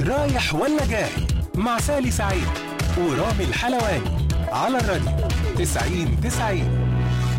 رايح ولا جاي مع سالي سعيد ورامي الحلواني على الراديو 90 90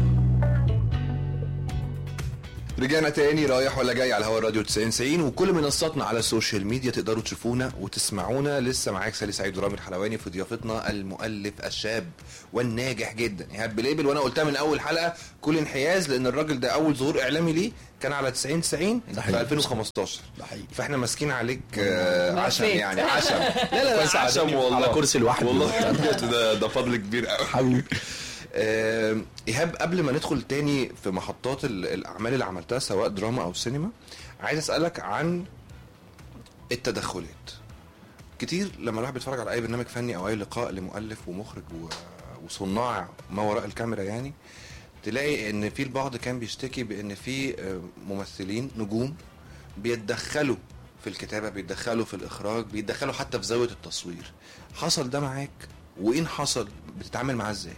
رجعنا تاني رايح ولا جاي على هوا الراديو 90 90 وكل منصاتنا على السوشيال ميديا تقدروا تشوفونا وتسمعونا لسه معاك سالي سعيد ورامي الحلواني في ضيافتنا المؤلف الشاب والناجح جدا ايهاب بليبل وانا قلتها من اول حلقه كل انحياز لان الراجل ده اول ظهور اعلامي ليه كان على 90 90 ده في حقيقي. 2015 ده حقيقي. فاحنا ماسكين عليك آه، ما عشم فيك. يعني عشم لا لا كويس لا عشم قاعدين والله على كرسي لوحدي. والله بجد ده ده فضل كبير قوي حبيبي آه، ايهاب قبل ما ندخل تاني في محطات ال- الاعمال اللي عملتها سواء دراما او سينما عايز اسالك عن التدخلات كتير لما الواحد بيتفرج على اي برنامج فني او اي لقاء لمؤلف ومخرج و- وصناع ما وراء الكاميرا يعني تلاقي ان في البعض كان بيشتكي بان في آه، ممثلين نجوم بيتدخلوا في الكتابه بيتدخلوا في الاخراج بيتدخلوا حتى في زاويه التصوير حصل ده معاك وان حصل بتتعامل معاه ازاي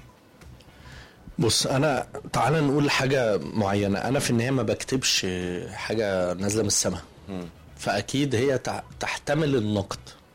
بص انا تعالى نقول حاجه معينه انا في النهايه ما بكتبش حاجه نازله من السماء فاكيد هي تع- تحتمل النقد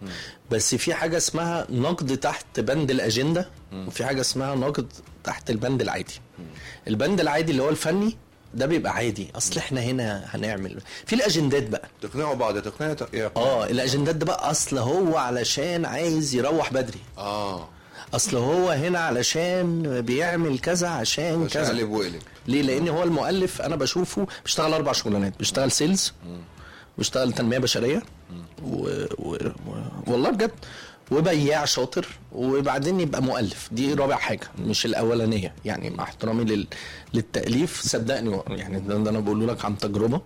بس في حاجه اسمها نقد تحت بند الاجنده وفي حاجه اسمها نقد تحت البند العادي البند العادي اللي هو الفني ده بيبقى عادي اصل احنا هنا هنعمل في الاجندات بقى تقنعوا بعض تقنعوا يا اه الاجندات ده بقى اصل هو علشان عايز يروح بدري اه اصل هو هنا علشان بيعمل كذا عشان مش كذا قلب وقلب ليه لان هو المؤلف انا بشوفه بيشتغل اربع شغلانات بيشتغل سيلز بيشتغل تنميه بشريه و... و... و... والله بجد وبياع شاطر وبعدين يبقى مؤلف دي رابع حاجه مش الاولانيه يعني مع احترامي لل... للتاليف صدقني يعني ده, ده انا بقوله لك عن تجربه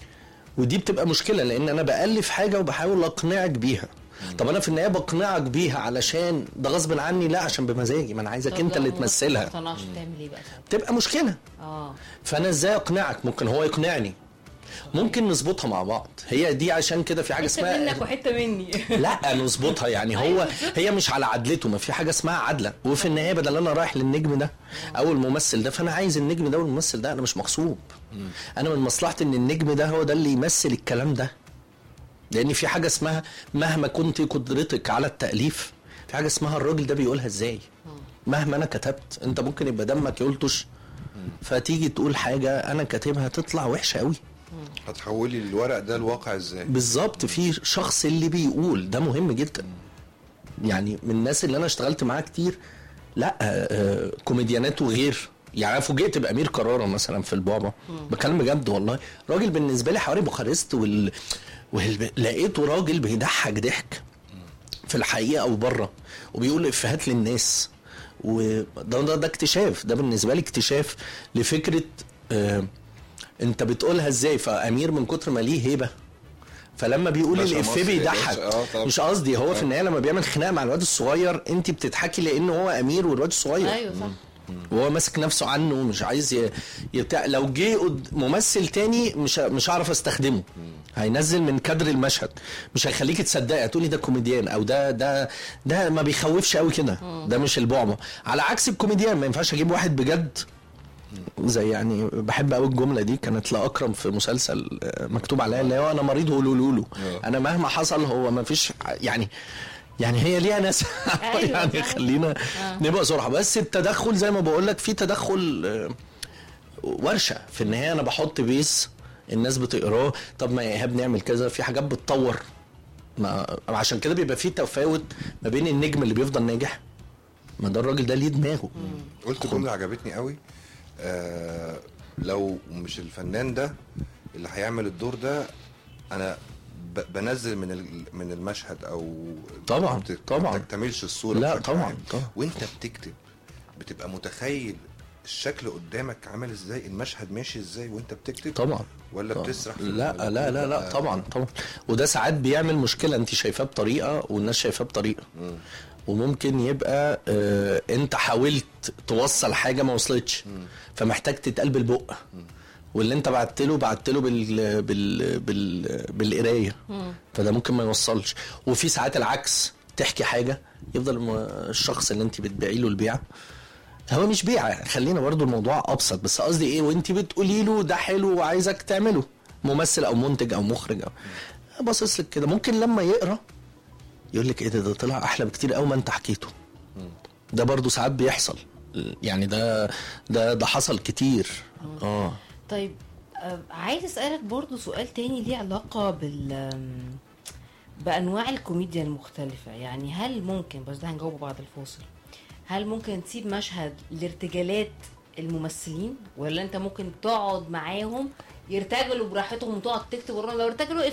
ودي بتبقى مشكله لان انا بالف حاجه وبحاول اقنعك بيها طب انا في النهايه بقنعك بيها علشان ده غصب عني لا عشان بمزاجي ما انا عايزك انت اللي ما تمثلها اقتنعش تعمل ايه بقى ساعتها؟ تبقى مشكله اه فانا ازاي اقنعك ممكن هو يقنعني ممكن نظبطها مع بعض هي دي عشان كده في حاجه حته منك اسمها وحته مني لا نظبطها يعني هو هي مش على عدلته ما في حاجه اسمها عدله وفي النهايه بدل انا رايح للنجم ده او الممثل ده فانا عايز النجم ده والممثل ده انا مش مغصوب انا من مصلحتي ان النجم ده هو ده اللي يمثل الكلام ده لان في حاجه اسمها مهما كنت قدرتك على التاليف في حاجه اسمها الراجل ده بيقولها ازاي مهما انا كتبت انت ممكن يبقى دمك يلطش فتيجي تقول حاجه انا كاتبها تطلع وحشه قوي هتحولي الورق ده الواقع ازاي بالظبط في شخص اللي بيقول ده مهم جدا يعني من الناس اللي انا اشتغلت معاها كتير لا آه، آه، كوميديانات وغير يعني انا فوجئت بامير كرارة مثلا في البابا بكلم بجد والله راجل بالنسبه لي حواري بوخارست وال... وال... لقيته راجل بيضحك ضحك في الحقيقه او بره وبيقول افيهات للناس وده ده, ده اكتشاف ده بالنسبه لي اكتشاف لفكره آه انت بتقولها ازاي فامير من كتر ما ليه هيبه فلما بيقول باشا الافيه مصري يا بيضحك باشا. آه، طبعا. مش قصدي هو في النهايه لما بيعمل خناقه مع الواد الصغير انت بتضحكي لان هو امير والواد الصغير ايوه صح وهو ماسك نفسه عنه ومش عايز ي... يبتاع لو جه قد- ممثل تاني مش ه- مش هعرف استخدمه هينزل من كادر المشهد مش هيخليك تصدقي هتقولي ده كوميديان او ده ده ده ما بيخوفش قوي كده ده مش البعبع على عكس الكوميديان ما ينفعش اجيب واحد بجد زي يعني بحب قوي الجمله دي كانت لاكرم في مسلسل آه، مكتوب عليها اللي هو انا مريض هولولولو انا مهما حصل هو ما فيش يعني يعني هي ليها ناس أيوة، يعني صح. خلينا نبقى صراحه بس التدخل زي ما بقول لك في تدخل آه، ورشه في النهايه انا بحط بيس الناس بتقراه طب ما يا ايهاب نعمل كذا في حاجات بتطور ما عشان كده بيبقى في تفاوت ما بين النجم اللي بيفضل ناجح ما ده الراجل ده ليه دماغه قلت جمله عجبتني قوي آه لو مش الفنان ده اللي هيعمل الدور ده انا ب- بنزل من ال- من المشهد او طبعاً، ما بت- طبعاً. ما تكتملش الصوره لا، بشكل طبعاً، عام. طبعاً. وانت بتكتب بتبقى متخيل الشكل قدامك عامل ازاي المشهد ماشي ازاي وانت بتكتب طبعا ولا طبعاً. بتسرح في لا ولا لا لا لا بتبقى- طبعا طبعا وده ساعات بيعمل مشكله انت شايفاه بطريقه والناس شايفاه بطريقه وممكن يبقى آه انت حاولت توصل حاجه ما وصلتش فمحتاج تتقال بالبق واللي انت بعت له بعت له بال بال بال بالقرايه فده ممكن ما يوصلش وفي ساعات العكس تحكي حاجه يفضل م- الشخص اللي انت بتبيعي له البيعه هو مش بيع خلينا برضو الموضوع ابسط بس قصدي ايه وانت بتقولي له ده حلو وعايزك تعمله ممثل او منتج او مخرج او باصص لك كده ممكن لما يقرا يقول لك ايه ده ده طلع احلى بكتير قوي ما انت حكيته ده برضو ساعات بيحصل يعني ده ده ده حصل كتير اه طيب آه، عايز اسالك برضو سؤال تاني ليه علاقه بال آم، بانواع الكوميديا المختلفه يعني هل ممكن بس ده هنجاوبه بعد الفاصل هل ممكن تسيب مشهد لارتجالات الممثلين ولا انت ممكن تقعد معاهم يرتجلوا براحتهم وتقعد تكتب وراهم لو ارتجلوا